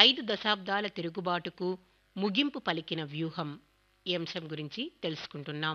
ఐదు దశాబ్దాల తిరుగుబాటుకు ముగింపు పలికిన వ్యూహం ఈ అంశం గురించి తెలుసుకుంటున్నాం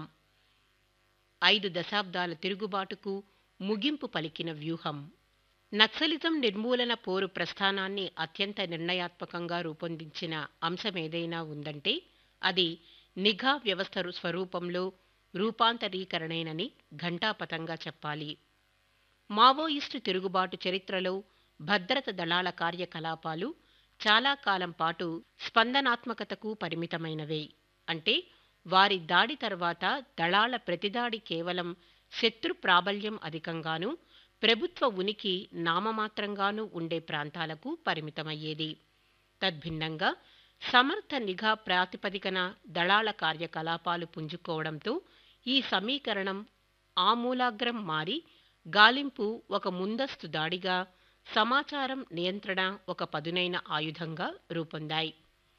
ఐదు దశాబ్దాల తిరుగుబాటుకు ముగింపు పలికిన వ్యూహం నక్సలిజం నిర్మూలన పోరు ప్రస్థానాన్ని అత్యంత నిర్ణయాత్మకంగా రూపొందించిన అంశమేదైనా ఉందంటే అది నిఘా వ్యవస్థ రు- స్వరూపంలో రూపాంతరీకరణేనని ఘంటాపథంగా చెప్పాలి మావోయిస్టు తిరుగుబాటు చరిత్రలో భద్రత దళాల కార్యకలాపాలు చాలా కాలం పాటు స్పందనాత్మకతకు పరిమితమైనవే అంటే వారి దాడి తర్వాత దళాల ప్రతిదాడి కేవలం శత్రు ప్రాబల్యం అధికంగాను ప్రభుత్వ ఉనికి నామమాత్రంగానూ ఉండే ప్రాంతాలకు పరిమితమయ్యేది తద్భిన్నంగా సమర్థ నిఘా ప్రాతిపదికన దళాల కార్యకలాపాలు పుంజుకోవడంతో ఈ సమీకరణం ఆమూలాగ్రం మారి గాలింపు ఒక ముందస్తు దాడిగా సమాచారం నియంత్రణ ఒక పదునైన ఆయుధంగా రూపొందాయి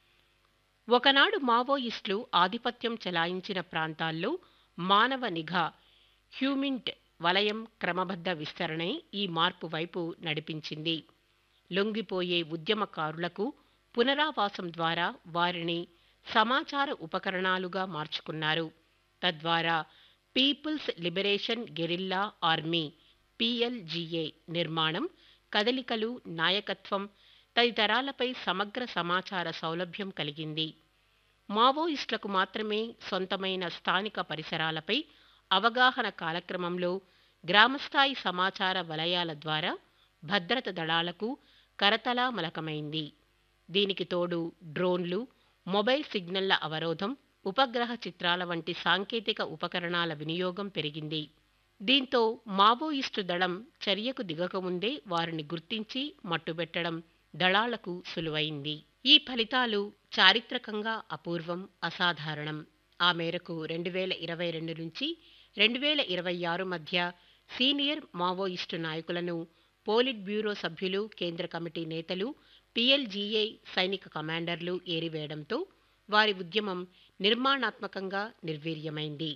ఒకనాడు మావోయిస్టులు ఆధిపత్యం చెలాయించిన ప్రాంతాల్లో మానవ నిఘా హ్యూమింట్ వలయం క్రమబద్ధ విస్తరణే ఈ మార్పు వైపు నడిపించింది లొంగిపోయే ఉద్యమకారులకు పునరావాసం ద్వారా వారిని సమాచార ఉపకరణాలుగా మార్చుకున్నారు తద్వారా people's liberation guerrilla army PLGA నిర్మాణం కదలికలు నాయకత్వం తదితరాలపై సమగ్ర సమాచార సౌలభ్యం కలిగింది మావోయిస్టులకు మాత్రమే సొంతమైన స్థానిక పరిసరాలపై అవగాహన కాలక్రమంలో గ్రామస్థాయి సమాచార వలయాల ద్వారా భద్రత దళాలకు కరతలామలకమైంది దీనికి తోడు డ్రోన్లు మొబైల్ సిగ్నళ్ల అవరోధం ఉపగ్రహ చిత్రాల వంటి సాంకేతిక ఉపకరణాల వినియోగం పెరిగింది దీంతో మావోయిస్టు దళం చర్యకు దిగకముందే వారిని గుర్తించి మట్టుబెట్టడం దళాలకు సులువైంది ఈ ఫలితాలు చారిత్రకంగా అపూర్వం అసాధారణం ఆ మేరకు రెండు వేల ఇరవై రెండు నుంచి రెండు వేల ఇరవై ఆరు మధ్య సీనియర్ మావోయిస్టు నాయకులను పోలిట్ బ్యూరో సభ్యులు కేంద్ర కమిటీ నేతలు పిఎల్జీఏ సైనిక కమాండర్లు ఏరివేయడంతో వారి ఉద్యమం నిర్మాణాత్మకంగా నిర్వీర్యమైంది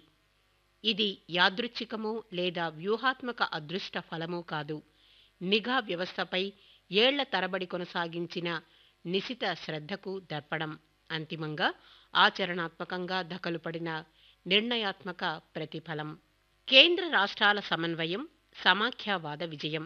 ఇది యాదృచ్ఛికమో లేదా వ్యూహాత్మక అదృష్ట ఫలమో కాదు నిఘా వ్యవస్థపై ఏళ్ల తరబడి కొనసాగించిన నిశిత శ్రద్ధకు దర్పణం అంతిమంగా ఆచరణాత్మకంగా దఖలుపడిన నిర్ణయాత్మక ప్రతిఫలం కేంద్ర రాష్ట్రాల సమన్వయం సమాఖ్యావాద విజయం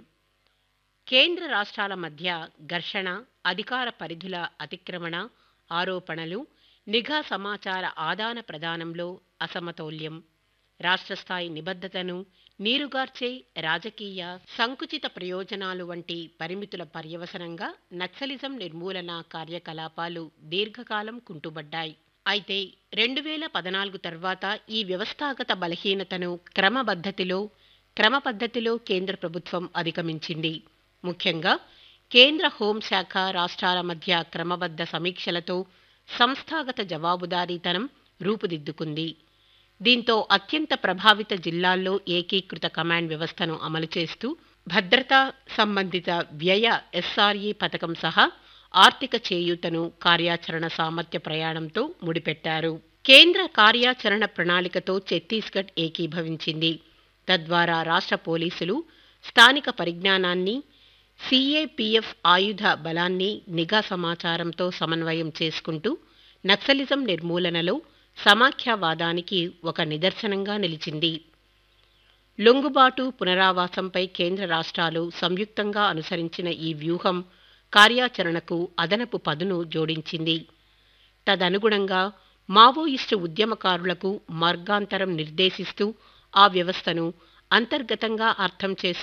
కేంద్ర రాష్ట్రాల మధ్య ఘర్షణ అధికార పరిధుల అతిక్రమణ ఆరోపణలు నిఘా సమాచార ఆదాన ప్రదానంలో అసమతౌల్యం రాష్ట్రస్థాయి నిబద్ధతను నీరుగార్చే రాజకీయ సంకుచిత ప్రయోజనాలు వంటి పరిమితుల పర్యవసనంగా నక్సలిజం నిర్మూలన కార్యకలాపాలు దీర్ఘకాలం కుంటుబడ్డాయి అయితే రెండు వేల పద్నాలుగు తర్వాత ఈ వ్యవస్థాగత బలహీనతను క్రమపద్ధతిలో క్రమ పద్ధతిలో కేంద్ర ప్రభుత్వం అధిగమించింది ముఖ్యంగా కేంద్ర హోంశాఖ రాష్ట్రాల మధ్య క్రమబద్ధ సమీక్షలతో సంస్థాగత జవాబుదారీతనం రూపుదిద్దుకుంది దీంతో అత్యంత ప్రభావిత జిల్లాల్లో ఏకీకృత కమాండ్ వ్యవస్థను అమలు చేస్తూ భద్రతా సంబంధిత వ్యయ ఎస్ఆర్ఈ పథకం సహా ఆర్థిక చేయూతను కార్యాచరణ సామర్థ్య ప్రయాణంతో ముడిపెట్టారు కేంద్ర కార్యాచరణ ప్రణాళికతో ఛత్తీస్గఢ్ ఏకీభవించింది తద్వారా రాష్ట్ర పోలీసులు స్థానిక పరిజ్ఞానాన్ని సిఏపిఎఫ్ ఆయుధ బలాన్ని నిఘా సమాచారంతో సమన్వయం చేసుకుంటూ నక్సలిజం నిర్మూలనలో సమాఖ్యావాదానికి ఒక నిదర్శనంగా నిలిచింది లొంగుబాటు పునరావాసంపై కేంద్ర రాష్ట్రాలు సంయుక్తంగా అనుసరించిన ఈ వ్యూహం కార్యాచరణకు అదనపు పదును జోడించింది తదనుగుణంగా మావోయిస్టు ఉద్యమకారులకు మార్గాంతరం నిర్దేశిస్తూ ఆ వ్యవస్థను అంతర్గతంగా అర్థం చేసుకుని